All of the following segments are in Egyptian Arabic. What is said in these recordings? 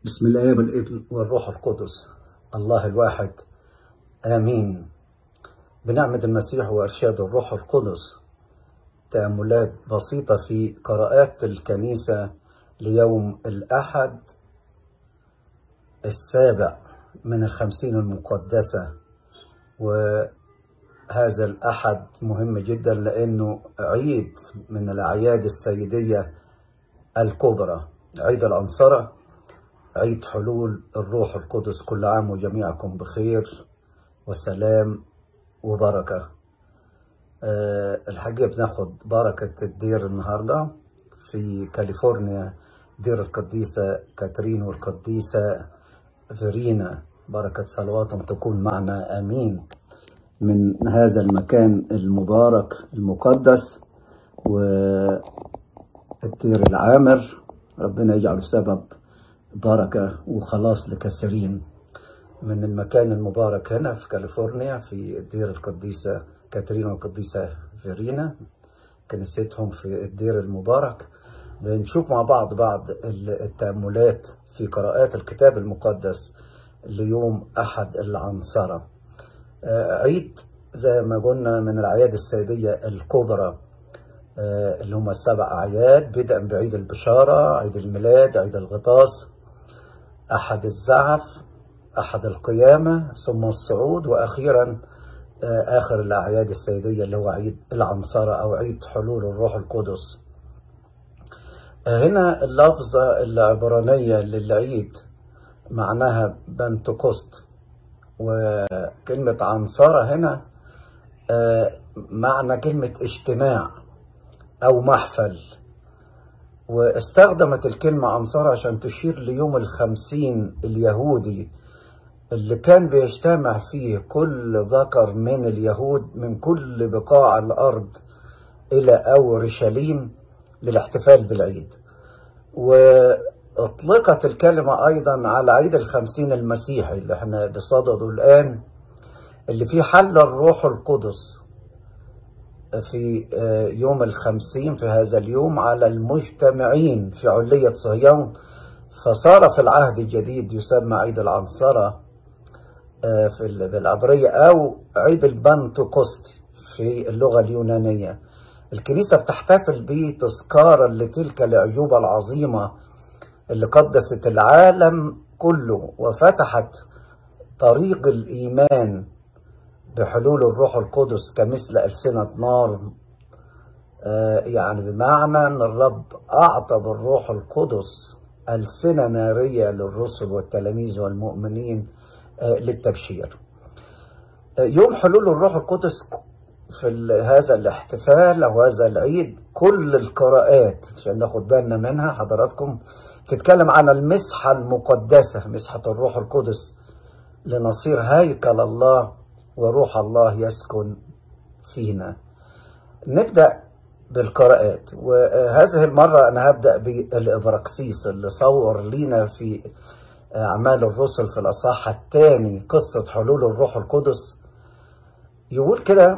بسم الله والابن والروح القدس الله الواحد آمين بنعمة المسيح وإرشاد الروح القدس تأملات بسيطة في قراءات الكنيسة ليوم الأحد السابع من الخمسين المقدسة وهذا الأحد مهم جدا لأنه عيد من الأعياد السيدية الكبرى عيد الأنصرة عيد حلول الروح القدس كل عام وجميعكم بخير وسلام وبركة أه الحقيقة بناخد بركة الدير النهاردة في كاليفورنيا دير القديسة كاترين والقديسة فيرينا بركة صلواتهم تكون معنا آمين من هذا المكان المبارك المقدس والدير العامر ربنا يجعله سبب بركة وخلاص لكثيرين من المكان المبارك هنا في كاليفورنيا في دير القديسة كاترين والقديسة فيرينا كنيستهم في الدير المبارك بنشوف مع بعض بعض التأملات في قراءات الكتاب المقدس ليوم أحد العنصرة عيد زي ما قلنا من الأعياد السيدية الكبرى اللي هم السبع أعياد بدءا بعيد البشارة عيد الميلاد عيد الغطاس أحد الزعف أحد القيامة ثم الصعود وأخيرا آخر الأعياد السيدية اللي هو عيد العنصرة أو عيد حلول الروح القدس هنا اللفظة العبرانية للعيد معناها بنتكوست وكلمة عنصرة هنا معنى كلمة اجتماع أو محفل واستخدمت الكلمة عنصرة عشان تشير ليوم الخمسين اليهودي اللي كان بيجتمع فيه كل ذكر من اليهود من كل بقاع الأرض إلى أورشليم للاحتفال بالعيد وأطلقت الكلمة أيضا على عيد الخمسين المسيحي اللي احنا بصدده الآن اللي فيه حل الروح القدس في يوم الخمسين في هذا اليوم على المجتمعين في علية صهيون فصار في العهد الجديد يسمى عيد العنصرة في العبرية أو عيد البنتقسط في اللغة اليونانية الكنيسة بتحتفل به تذكارا لتلك العيوبة العظيمة اللي قدست العالم كله وفتحت طريق الإيمان بحلول الروح القدس كمثل ألسنة نار آه يعني بمعنى أن الرب أعطى بالروح القدس ألسنة نارية للرسل والتلاميذ والمؤمنين آه للتبشير آه يوم حلول الروح القدس في هذا الاحتفال أو هذا العيد كل القراءات عشان ناخد بالنا منها حضراتكم تتكلم عن المسحة المقدسة مسحة الروح القدس لنصير هيكل الله وروح الله يسكن فينا نبدأ بالقراءات وهذه المرة أنا هبدأ بالإبراكسيس اللي صور لينا في أعمال الرسل في الأصحاح الثاني قصة حلول الروح القدس يقول كده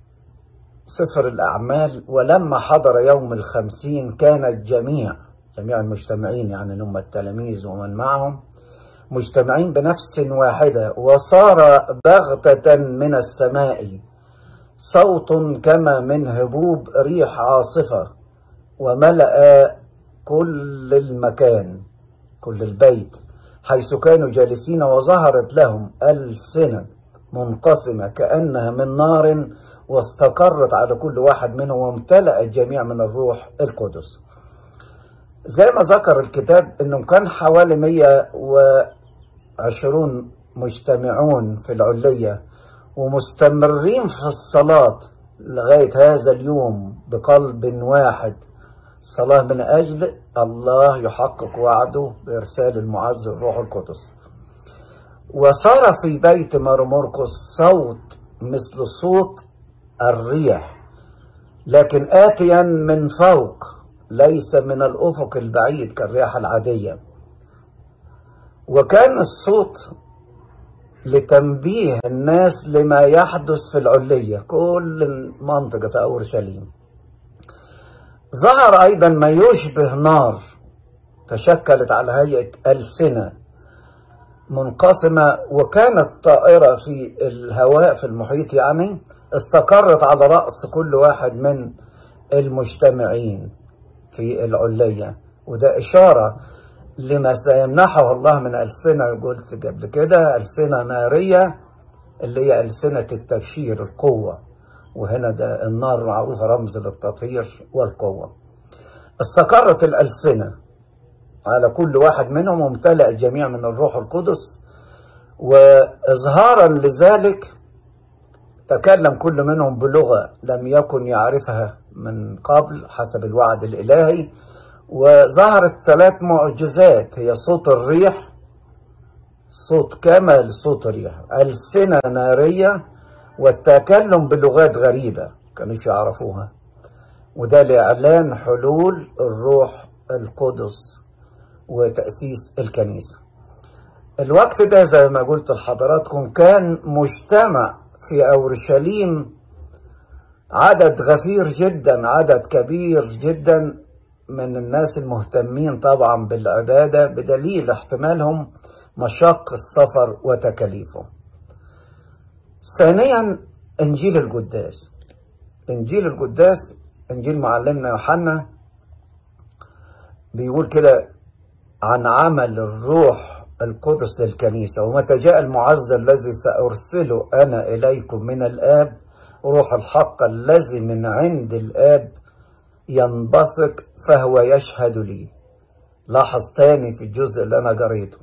سفر الأعمال ولما حضر يوم الخمسين كان الجميع جميع المجتمعين يعني هم التلاميذ ومن معهم مجتمعين بنفس واحدة وصار بغتة من السماء صوت كما من هبوب ريح عاصفة وملأ كل المكان كل البيت حيث كانوا جالسين وظهرت لهم ألسنة منقسمة كأنها من نار واستقرت على كل واحد منهم وامتلأ الجميع من الروح القدس زي ما ذكر الكتاب انهم كان حوالي 120 مجتمعون في العلية ومستمرين في الصلاة لغاية هذا اليوم بقلب واحد صلاة من أجل الله يحقق وعده بإرسال المعز الروح القدس وصار في بيت مرمرقس صوت مثل صوت الريح لكن آتيا من فوق ليس من الأفق البعيد كالرياح العادية وكان الصوت لتنبيه الناس لما يحدث في العلية كل المنطقة في أورشليم ظهر أيضا ما يشبه نار تشكلت على هيئة ألسنة منقسمة وكانت طائرة في الهواء في المحيط يعني استقرت على رأس كل واحد من المجتمعين في العلية وده إشارة لما سيمنحه الله من ألسنة قلت قبل كده ألسنة نارية اللي هي ألسنة التبشير القوة وهنا ده النار معروفة رمز للتطهير والقوة استقرت الألسنة على كل واحد منهم وامتلأ الجميع من الروح القدس وإظهارا لذلك تكلم كل منهم بلغة لم يكن يعرفها من قبل حسب الوعد الإلهي وظهرت ثلاث معجزات هي صوت الريح صوت كمل صوت الريح ألسنة نارية والتكلم بلغات غريبة كانوش يعرفوها وده لإعلان حلول الروح القدس وتأسيس الكنيسة الوقت ده زي ما قلت لحضراتكم كان مجتمع في أورشليم عدد غفير جدا عدد كبير جدا من الناس المهتمين طبعا بالعبادة بدليل احتمالهم مشاق السفر وتكاليفه ثانيا انجيل القداس انجيل القداس انجيل معلمنا يوحنا بيقول كده عن عمل الروح القدس للكنيسة ومتى جاء المعز الذي سأرسله أنا إليكم من الآب روح الحق الذي من عند الآب ينبثق فهو يشهد لي لاحظ تاني في الجزء اللي أنا قريته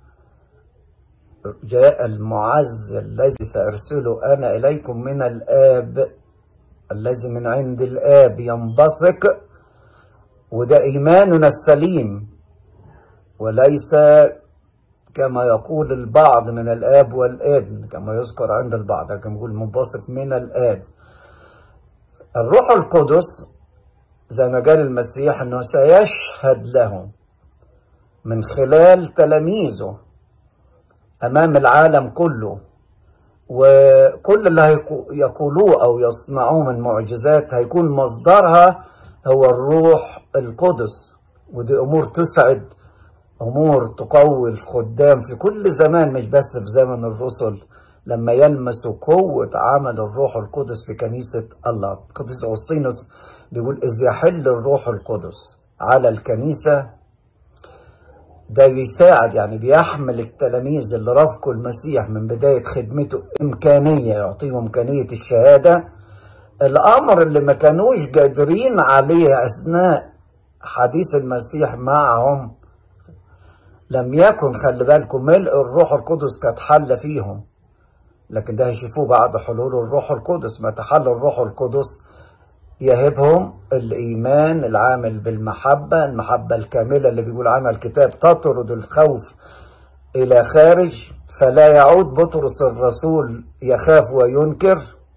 جاء المعز الذي سأرسله أنا إليكم من الآب الذي من عند الآب ينبثق وده إيماننا السليم وليس كما يقول البعض من الآب والابن كما يذكر عند البعض كما يقول منبثق من الآب الروح القدس زي ما قال المسيح أنه سيشهد له من خلال تلاميذه أمام العالم كله وكل اللي يقولوه أو يصنعوه من معجزات هيكون مصدرها هو الروح القدس ودي أمور تسعد أمور تقوي الخدام في كل زمان مش بس في زمن الرسل لما يلمسوا قوة عمل الروح القدس في كنيسة الله القديس أغسطينوس بيقول إذ يحل الروح القدس على الكنيسة ده بيساعد يعني بيحمل التلاميذ اللي رافقوا المسيح من بداية خدمته إمكانية يعطيهم إمكانية الشهادة الأمر اللي ما كانوش قادرين عليه أثناء حديث المسيح معهم لم يكن خلي بالكم ملء الروح القدس كانت حل فيهم لكن ده هيشوفوه بعد حلول الروح القدس ما تحل الروح القدس يهبهم الإيمان العامل بالمحبة المحبة الكاملة اللي بيقول عنها الكتاب تطرد الخوف إلى خارج فلا يعود بطرس الرسول يخاف وينكر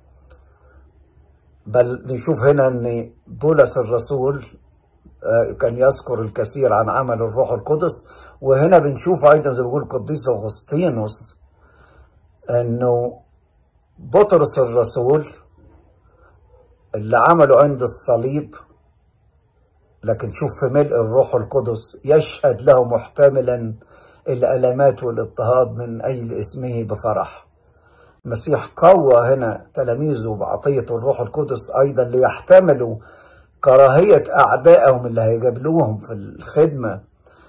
بل نشوف هنا أن بولس الرسول كان يذكر الكثير عن عمل الروح القدس وهنا بنشوف أيضا زي ما بيقول القديس أغسطينوس أنه بطرس الرسول اللي عمله عند الصليب لكن شوف في ملء الروح القدس يشهد له محتملا الألمات والاضطهاد من أجل اسمه بفرح المسيح قوى هنا تلاميذه بعطية الروح القدس أيضا ليحتملوا كراهية أعدائهم اللي هيقابلوهم في الخدمة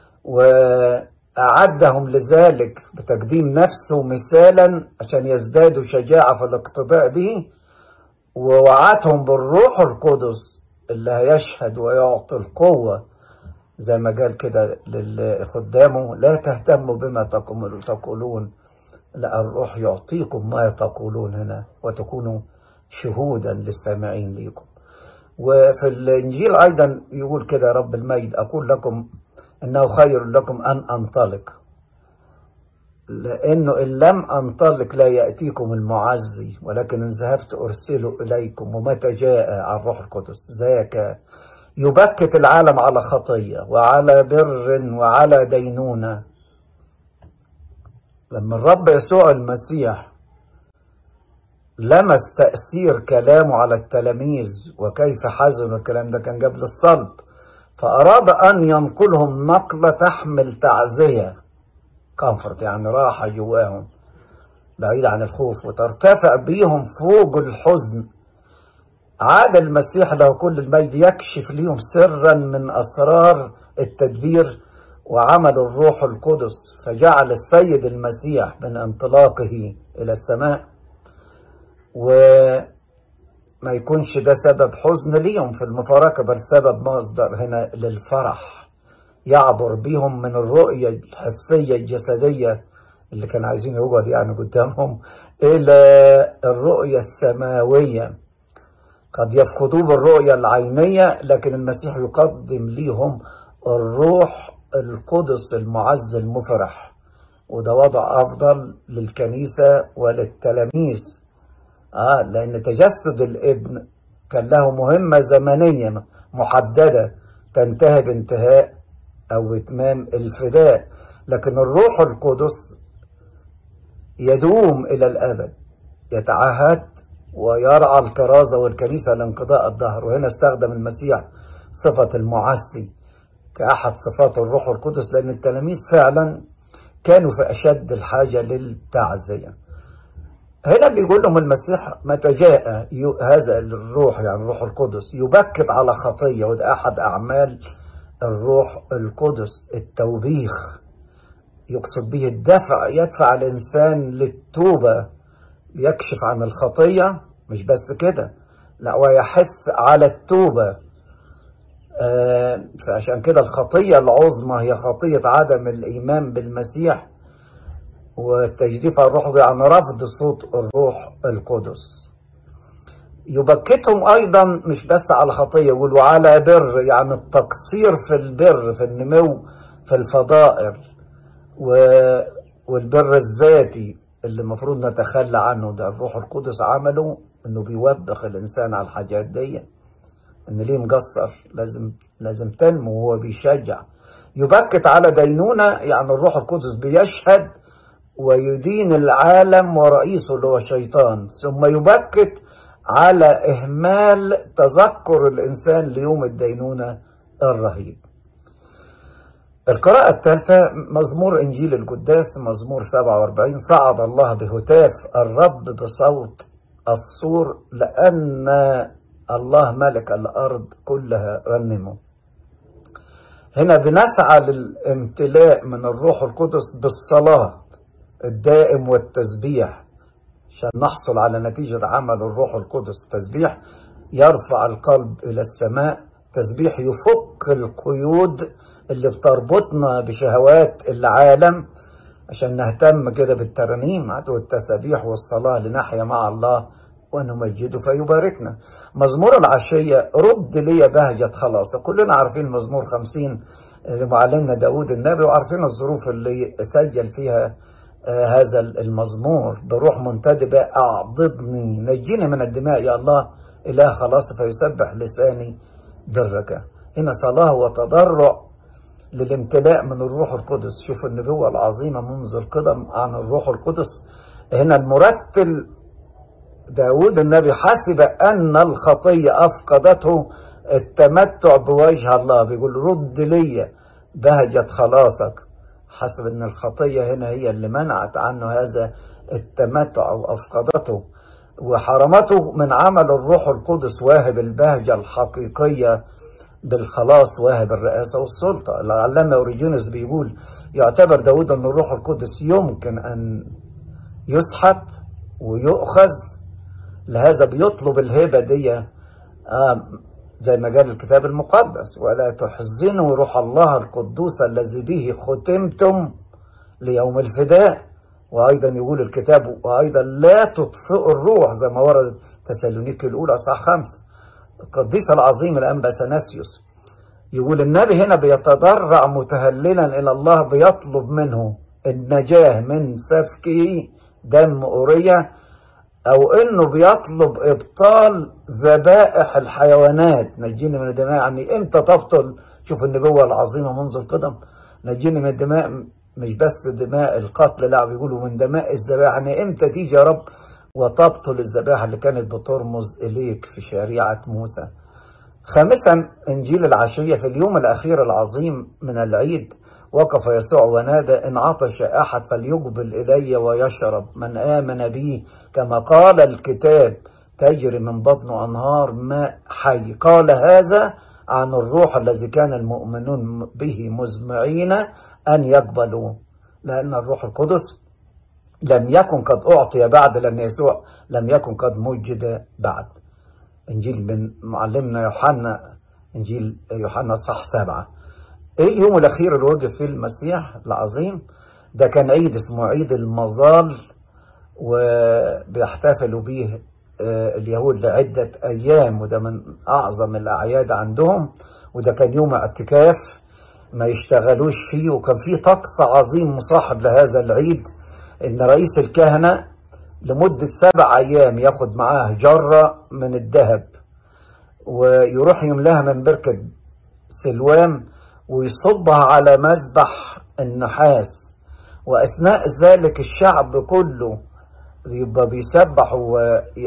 وأعدهم لذلك بتقديم نفسه مثالا عشان يزدادوا شجاعة في الاقتداء به ووعدهم بالروح القدس اللي هيشهد ويعطي القوة زي ما قال كده لخدامه لا تهتموا بما تقولون لا الروح يعطيكم ما تقولون هنا وتكونوا شهودا للسامعين ليكم وفي الإنجيل أيضا يقول كده رب المجد أقول لكم إنه خير لكم أن أنطلق لأنه إن لم أنطلق لا يأتيكم المعزي ولكن إن ذهبت أرسله إليكم ومتى جاء على الروح القدس ذاك يبكت العالم على خطية وعلى بر وعلى دينونة لما الرب يسوع المسيح لمس تأثير كلامه على التلاميذ وكيف حزنوا الكلام ده كان قبل الصلب فأراد أن ينقلهم نقلة تحمل تعزية كومفورت يعني راحة جواهم بعيد عن الخوف وترتفع بيهم فوق الحزن عاد المسيح له كل المجد يكشف ليهم سرا من أسرار التدبير وعمل الروح القدس فجعل السيد المسيح من انطلاقه إلى السماء وما يكونش ده سبب حزن ليهم في المفارقة بل سبب مصدر هنا للفرح يعبر بيهم من الرؤية الحسية الجسدية اللي كانوا عايزين يقعد يعني قدامهم إلى الرؤية السماوية قد يفقدوا بالرؤية العينية لكن المسيح يقدم ليهم الروح القدس المعز المفرح وده وضع أفضل للكنيسة وللتلاميذ آه لأن تجسد الابن كان له مهمة زمنية محددة تنتهي بانتهاء أو إتمام الفداء لكن الروح القدس يدوم إلى الأبد يتعهد ويرعى الكرازة والكنيسة لانقضاء الدهر وهنا استخدم المسيح صفة المعسي كأحد صفات الروح القدس لأن التلاميذ فعلا كانوا في أشد الحاجة للتعزية هنا بيقول لهم المسيح متى جاء هذا الروح يعني الروح القدس يبكت على خطية وده أحد أعمال الروح القدس التوبيخ يقصد به الدفع يدفع الإنسان للتوبة يكشف عن الخطية مش بس كده لا ويحث على التوبة آه فعشان كده الخطية العظمى هي خطية عدم الإيمان بالمسيح والتجديف على الروح يعني رفض صوت الروح القدس يبكتهم أيضا مش بس على خطية يقولوا على بر يعني التقصير في البر في النمو في الفضائل والبر الذاتي اللي المفروض نتخلى عنه ده الروح القدس عمله انه بيوبخ الانسان على الحاجات دي ان ليه مقصر لازم لازم تنمو وهو بيشجع يبكت على دينونة يعني الروح القدس بيشهد ويدين العالم ورئيسه اللي هو الشيطان ثم يبكت على إهمال تذكر الإنسان ليوم الدينونة الرهيب القراءة الثالثة مزمور إنجيل القداس مزمور 47 صعد الله بهتاف الرب بصوت الصور لأن الله ملك الأرض كلها رنموا هنا بنسعى للامتلاء من الروح القدس بالصلاة الدائم والتسبيح عشان نحصل على نتيجة عمل الروح القدس تسبيح يرفع القلب إلى السماء تسبيح يفك القيود اللي بتربطنا بشهوات العالم عشان نهتم كده بالترانيم والتسابيح والصلاة لنحيا مع الله ونمجده فيباركنا مزمور العشية رد لي بهجة خلاص كلنا عارفين مزمور خمسين لمعلمنا داود النبي وعارفين الظروف اللي سجل فيها آه هذا المزمور بروح منتدبة أعضدني نجيني من الدماء يا الله إله خلاص فيسبح لساني برك هنا صلاة وتضرع للامتلاء من الروح القدس شوف النبوة العظيمة منذ القدم عن الروح القدس هنا المرتل داود النبي حسب أن الخطية أفقدته التمتع بوجه الله بيقول رد لي بهجة خلاصك حسب أن الخطية هنا هي اللي منعت عنه هذا التمتع أو أفقدته وحرمته من عمل الروح القدس واهب البهجة الحقيقية بالخلاص واهب الرئاسة والسلطة العلامة أوريجينوس بيقول يعتبر داود أن الروح القدس يمكن أن يسحب ويؤخذ لهذا بيطلب الهبة دي آه زي ما قال الكتاب المقدس ولا تحزنوا روح الله القدوس الذي به ختمتم ليوم الفداء وأيضا يقول الكتاب وأيضا لا تطفئوا الروح زي ما ورد تسالونيكي الأولى أصحاح خمسة القديس العظيم الأنبا سناسيوس يقول النبي هنا بيتضرع متهللا إلى الله بيطلب منه النجاة من سفك دم أورية أو إنه بيطلب إبطال ذبائح الحيوانات نجيني من الدماء يعني إمتى تبطل شوف النبوة العظيمة منذ القدم نجيني من الدماء مش بس دماء القتل لا بيقولوا من دماء الذبائح يعني إمتى تيجي يا رب وتبطل الذبائح اللي كانت بترمز إليك في شريعة موسى خامسا إنجيل العشية في اليوم الأخير العظيم من العيد وقف يسوع ونادى إن عطش أحد فليقبل إلي ويشرب من آمن بي كما قال الكتاب تجري من بطنه أنهار ماء حي قال هذا عن الروح الذي كان المؤمنون به مزمعين أن يقبلوا لأن الروح القدس لم يكن قد أعطي بعد لأن يسوع لم يكن قد مجد بعد إنجيل من معلمنا يوحنا إنجيل يوحنا صح سبعة إيه اليوم الأخير اللي وقف فيه المسيح العظيم ده كان عيد اسمه عيد المظال وبيحتفلوا به اليهود لعدة أيام وده من أعظم الأعياد عندهم وده كان يوم اعتكاف ما يشتغلوش فيه وكان فيه طقس عظيم مصاحب لهذا العيد إن رئيس الكهنة لمدة سبع أيام ياخد معاه جرة من الذهب ويروح يملاها من بركة سلوام ويصبها على مذبح النحاس وأثناء ذلك الشعب كله يبقى بيسبحوا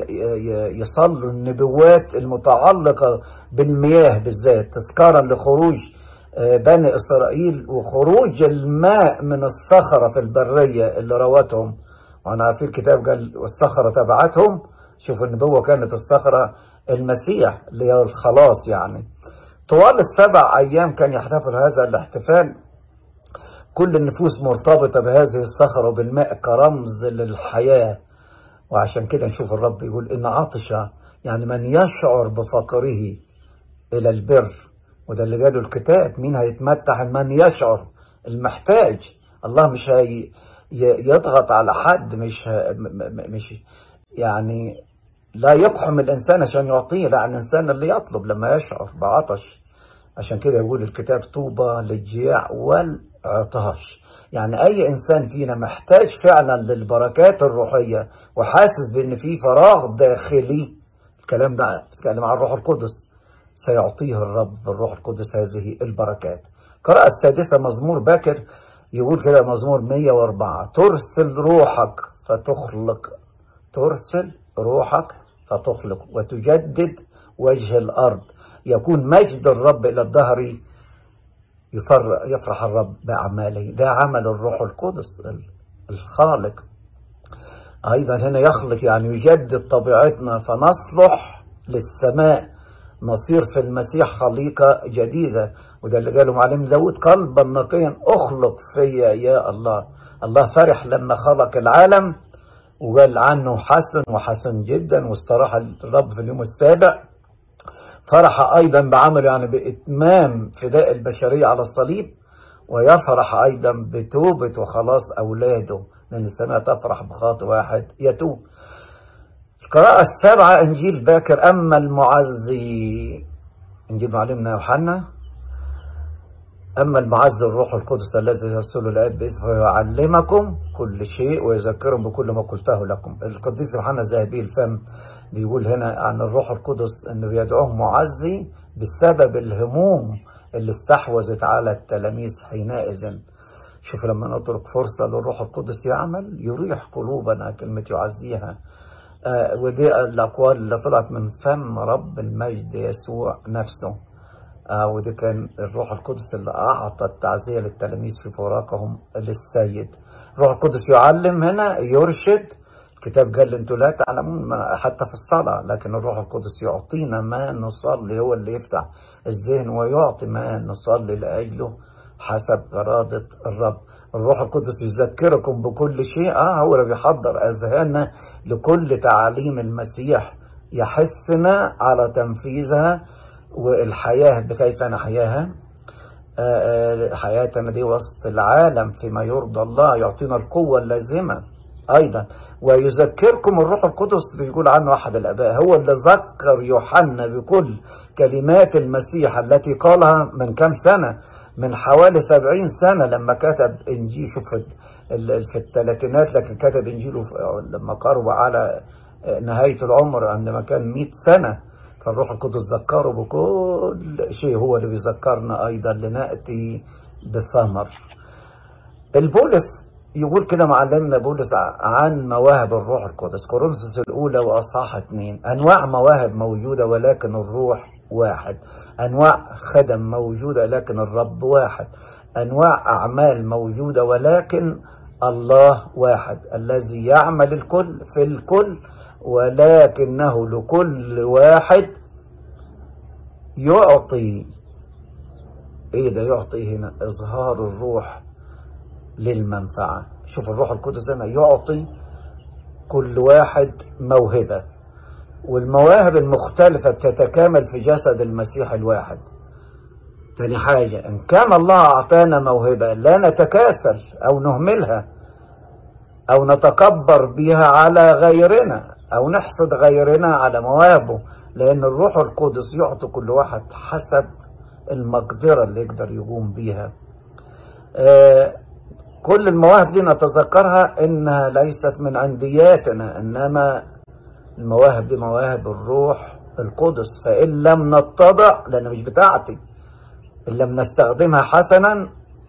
ويصلوا النبوات المتعلقة بالمياه بالذات تذكارا لخروج بني إسرائيل وخروج الماء من الصخرة في البرية اللي روتهم وأنا عارفين الكتاب قال والصخرة تبعتهم شوفوا النبوة كانت الصخرة المسيح اللي هي الخلاص يعني طوال السبع أيام كان يحتفل هذا الاحتفال كل النفوس مرتبطة بهذه الصخرة وبالماء كرمز للحياة وعشان كده نشوف الرب يقول إن عطش يعني من يشعر بفقره إلى البر وده اللي قاله الكتاب مين هيتمتع من يشعر المحتاج الله مش هي يضغط على حد مش مش يعني لا يقحم الإنسان عشان يعطيه لا الإنسان اللي يطلب لما يشعر بعطش عشان كده يقول الكتاب طوبى للجياع والعطاش يعني أي إنسان فينا محتاج فعلا للبركات الروحية وحاسس بأن في فراغ داخلي الكلام ده بتتكلم عن الروح القدس سيعطيه الرب بالروح القدس هذه البركات قراءة السادسة مزمور باكر يقول كده مزمور 104 ترسل روحك فتخلق ترسل روحك فتخلق وتجدد وجه الأرض يكون مجد الرب إلى الدهر يفرح الرب بأعماله ده عمل الروح القدس الخالق أيضا هنا يخلق يعني يجدد طبيعتنا فنصلح للسماء نصير في المسيح خليقة جديدة وده اللي قاله معلم داود قلبا نقيا أخلق فيا يا الله الله فرح لما خلق العالم وقال عنه حسن وحسن جدا واستراح الرب في اليوم السابع فرح أيضا بعمله يعني بإتمام فداء البشرية على الصليب ويفرح أيضا بتوبة وخلاص أولاده لأن السماء تفرح بخاطئ واحد يتوب القراءة السابعة إنجيل باكر أما المعزي إنجيل معلمنا يوحنا أما المعز الروح القدس الذي يرسل الآب باسمه يعلمكم كل شيء ويذكرهم بكل ما قلته لكم القديس يوحنا ذهبي الفم بيقول هنا عن الروح القدس انه بيدعوه معزي بسبب الهموم اللي استحوذت على التلاميذ حينئذ شوف لما نترك فرصة للروح القدس يعمل يريح قلوبنا كلمة يعزيها آه ودي الأقوال اللي طلعت من فم رب المجد يسوع نفسه آه ودي كان الروح القدس اللي أعطى التعزية للتلاميذ في فراقهم للسيد الروح القدس يعلم هنا يرشد الكتاب قال انتوا لا تعلمون حتى في الصلاة لكن الروح القدس يعطينا ما نصلي هو اللي يفتح الذهن ويعطي ما نصلي لأجله حسب إرادة الرب الروح القدس يذكركم بكل شيء اه هو اللي بيحضر أذهاننا لكل تعاليم المسيح يحثنا على تنفيذها والحياة بكيف نحياها آه آه حياتنا دي وسط العالم فيما يرضى الله يعطينا القوة اللازمة أيضا ويذكركم الروح القدس بيقول عنه أحد الآباء هو اللي ذكر يوحنا بكل كلمات المسيح التي قالها من كم سنة من حوالي سبعين سنة لما كتب إنجيل شوف في الثلاثينات لكن كتب إنجيله لما قرب على نهاية العمر عندما كان مئة سنة فالروح القدس ذكره بكل شيء هو اللي بيذكرنا أيضا لنأتي بالثمر البولس يقول كده معلمنا بولس عن مواهب الروح القدس كورنثوس الاولى واصحاح اتنين انواع مواهب موجوده ولكن الروح واحد أنواع خدم موجودة لكن الرب واحد أنواع أعمال موجودة ولكن الله واحد الذي يعمل الكل في الكل ولكنه لكل واحد يعطي ايه ده يعطي هنا اظهار الروح للمنفعة شوف الروح القدس هنا يعطي كل واحد موهبة والمواهب المختلفة بتتكامل في جسد المسيح الواحد تاني حاجة إن كان الله أعطانا موهبة لا نتكاسل أو نهملها أو نتكبر بها على غيرنا أو نحسد غيرنا على مواهبه لأن الروح القدس يعطي كل واحد حسب المقدرة اللي يقدر يقوم بيها آه كل المواهب دي نتذكرها إنها ليست من عندياتنا إنما المواهب دي مواهب الروح القدس فإن لم نتضع لأن مش بتاعتي إن لم نستخدمها حسنا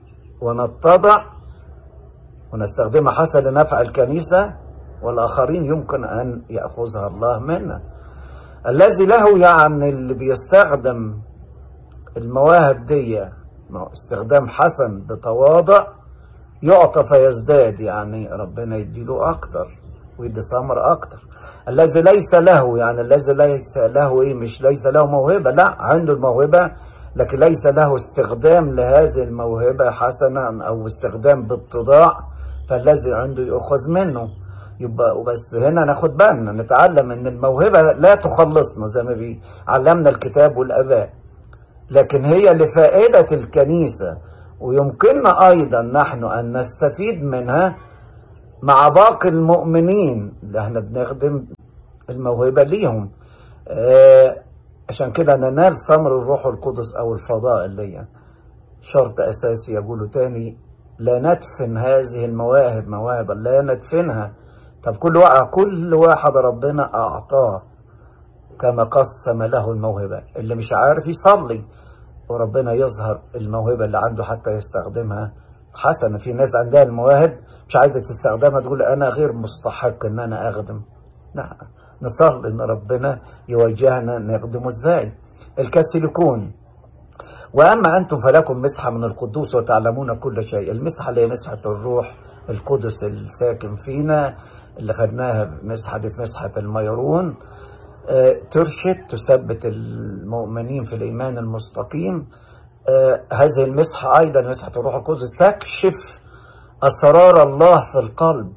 ونتضع ونستخدمها حسنا لنفع الكنيسة والآخرين يمكن أن يأخذها الله منا الذي له يعني اللي بيستخدم المواهب دي استخدام حسن بتواضع يعطى فيزداد يعني ربنا يديله أكتر ويدي ثمر أكتر الذي ليس له يعني الذي ليس له إيه مش ليس له موهبة لا عنده الموهبة لكن ليس له استخدام لهذه الموهبة حسنا أو استخدام باتضاع فالذي عنده يأخذ منه يبقى وبس هنا ناخد بالنا نتعلم ان الموهبة لا تخلصنا زي ما بيعلمنا الكتاب والآباء لكن هي لفائدة الكنيسة ويمكننا أيضا نحن أن نستفيد منها مع باقي المؤمنين اللي احنا بنخدم الموهبة ليهم آه عشان كده ننال ثمر الروح القدس أو الفضائل دي شرط أساسي يقولوا تاني لا ندفن هذه المواهب مواهب لا ندفنها طب كل واحد كل واحد ربنا أعطاه كما قسم له الموهبة اللي مش عارف يصلي وربنا يظهر الموهبة اللي عنده حتى يستخدمها حسنا في ناس عندها المواهب مش عايزة تستخدمها تقول أنا غير مستحق إن أنا أخدم لا نصلي إن ربنا يوجهنا نخدمه إزاي الكسلكون وأما أنتم فلكم مسحة من القدوس وتعلمون كل شيء المسحة اللي هي مسحة الروح القدس الساكن فينا اللي خدناها مسحة دي في مسحة الميرون آه ترشد تثبت المؤمنين في الإيمان المستقيم آه هذه المسحة أيضا مسحة الروح القدس تكشف أسرار الله في القلب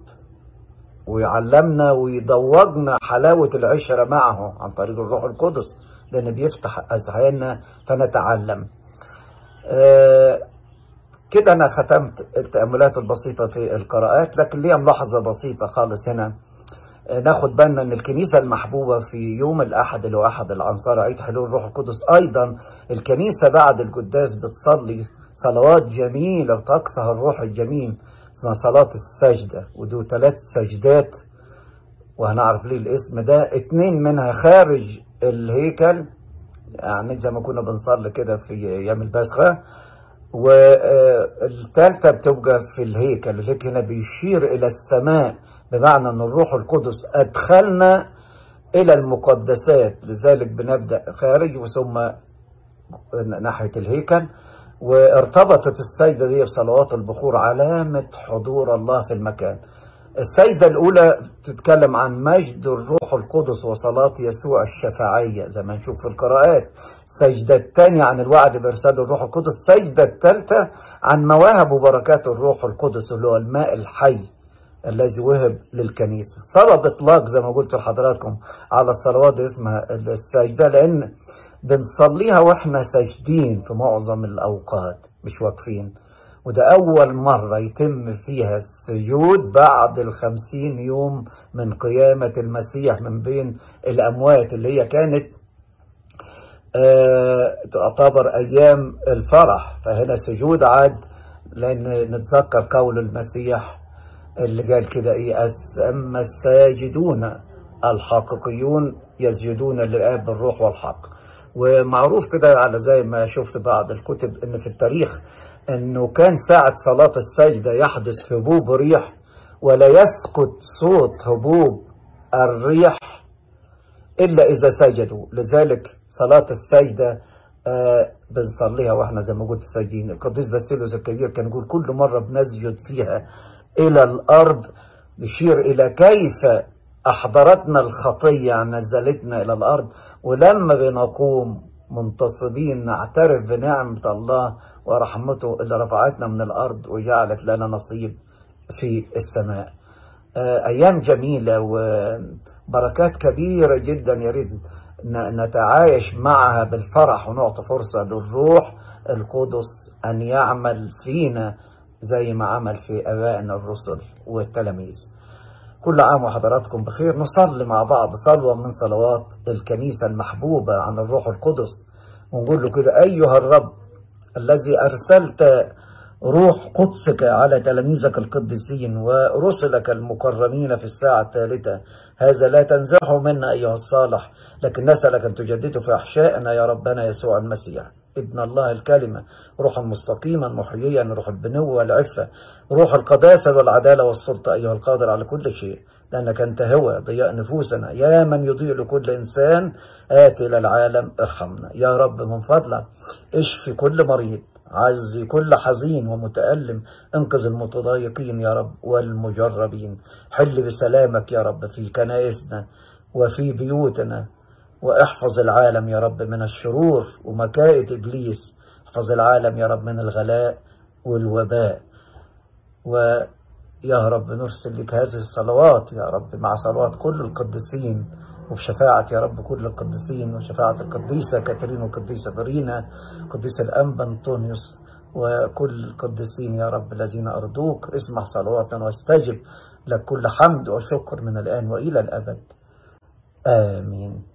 ويعلمنا ويضوجنا حلاوة العشرة معه عن طريق الروح القدس لأن بيفتح أذهاننا فنتعلم آه كده أنا ختمت التأملات البسيطة في القراءات لكن ليها ملاحظة بسيطة خالص هنا ناخد بالنا ان الكنيسة المحبوبة في يوم الأحد اللي هو أحد الأنصار عيد حلول الروح القدس أيضا الكنيسة بعد القداس بتصلي صلوات جميلة وتقصها الروح الجميل اسمها صلاة السجدة ودو ثلاث سجدات وهنعرف ليه الاسم ده اتنين منها خارج الهيكل يعني زي ما كنا بنصلي كده في أيام البسخة والثالثة بتبقى في الهيكل الهيكل هنا بيشير إلى السماء بمعنى أن الروح القدس أدخلنا إلى المقدسات لذلك بنبدأ خارج وثم ناحية الهيكل وارتبطت السجدة دي بصلوات البخور علامة حضور الله في المكان السجدة الأولى تتكلم عن مجد الروح القدس وصلاة يسوع الشفاعية زي ما نشوف في القراءات السجدة الثانية عن الوعد بإرسال الروح القدس السجدة الثالثة عن مواهب وبركات الروح القدس اللي هو الماء الحي الذي وهب للكنيسة صلاة بإطلاق زي ما قلت لحضراتكم على الصلوات اسمها السجدة لأن بنصليها وإحنا ساجدين في معظم الأوقات مش واقفين وده أول مرة يتم فيها السجود بعد الخمسين يوم من قيامة المسيح من بين الأموات اللي هي كانت آه تعتبر أيام الفرح فهنا سجود عاد لأن نتذكر قول المسيح اللي قال كده إيه أما الساجدون الحقيقيون يسجدون للآب بالروح والحق ومعروف كده على زي ما شفت بعض الكتب ان في التاريخ انه كان ساعة صلاة السجدة يحدث هبوب ريح ولا يسكت صوت هبوب الريح إلا إذا سجدوا لذلك صلاة السجدة آه بنصليها واحنا زي ما قلت ساجدين القديس باسيلوس الكبير كان يقول كل مرة بنسجد فيها إلى الأرض يشير إلى كيف أحضرتنا الخطية نزلتنا إلى الأرض ولما بنقوم منتصبين نعترف بنعمة الله ورحمته اللي رفعتنا من الأرض وجعلت لنا نصيب في السماء أيام جميلة وبركات كبيرة جدا يا ريت نتعايش معها بالفرح ونعطي فرصة للروح القدس أن يعمل فينا زي ما عمل في أبائنا الرسل والتلاميذ كل عام وحضراتكم بخير نصلي مع بعض صلوة من صلوات الكنيسة المحبوبة عن الروح القدس ونقول له كده أيها الرب الذي أرسلت روح قدسك على تلاميذك القديسين ورسلك المكرمين في الساعة الثالثة هذا لا تنزحه منا أيها الصالح لكن نسألك أن تجدده في أحشائنا يا ربنا يسوع المسيح ابن الله الكلمة روحا مستقيما محييا روح البنوة والعفة روح القداسة والعدالة والسلطة أيها القادر على كل شيء لأنك أنت هو ضياء نفوسنا يا من يضيء لكل إنسان آتي إلى العالم ارحمنا يا رب من فضلك اشفي كل مريض عزي كل حزين ومتألم انقذ المتضايقين يا رب والمجربين حل بسلامك يا رب في كنائسنا وفي بيوتنا واحفظ العالم يا رب من الشرور ومكائد إبليس احفظ العالم يا رب من الغلاء والوباء ويا رب نرسل لك هذه الصلوات يا رب مع صلوات كل القديسين وبشفاعة يا رب كل القديسين وشفاعة القديسة كاترين والقديسة فرينا قديس الأنبا أنطونيوس وكل القديسين يا رب الذين أرضوك اسمع صلواتنا واستجب لك كل حمد وشكر من الآن وإلى الأبد آمين